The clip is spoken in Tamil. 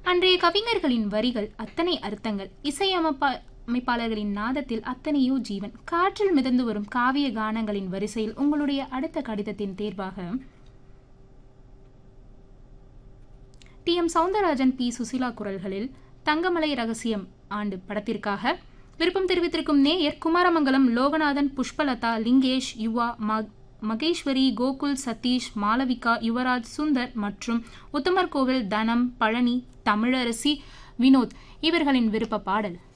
அன்றைய கவிஞர்களின் வரிகள் அத்தனை அர்த்தங்கள் இசையமைப்பா அமைப்பாளர்களின் நாதத்தில் அத்தனையோ ஜீவன் காற்றில் மிதந்து வரும் காவிய கானங்களின் வரிசையில் உங்களுடைய அடுத்த கடிதத்தின் தேர்வாக T M Soundararajan P Susheela குரல்களில் தங்கமலை ரகசியம் ஆண்டு படத்திற்காக விருப்பம் தெரிவித்திருக்கும் நேயர் குமாரமங்கலம் லோகநாதன் புஷ்பலதா லிங்கேஷ் யுவா மக் மகேஸ்வரி கோகுல் சதீஷ் மாளவிகா யுவராஜ் சுந்தர் மற்றும் உத்தமர் கோவில் தனம் பழனி தமிழரசி வினோத் இவர்களின் விருப்ப பாடல்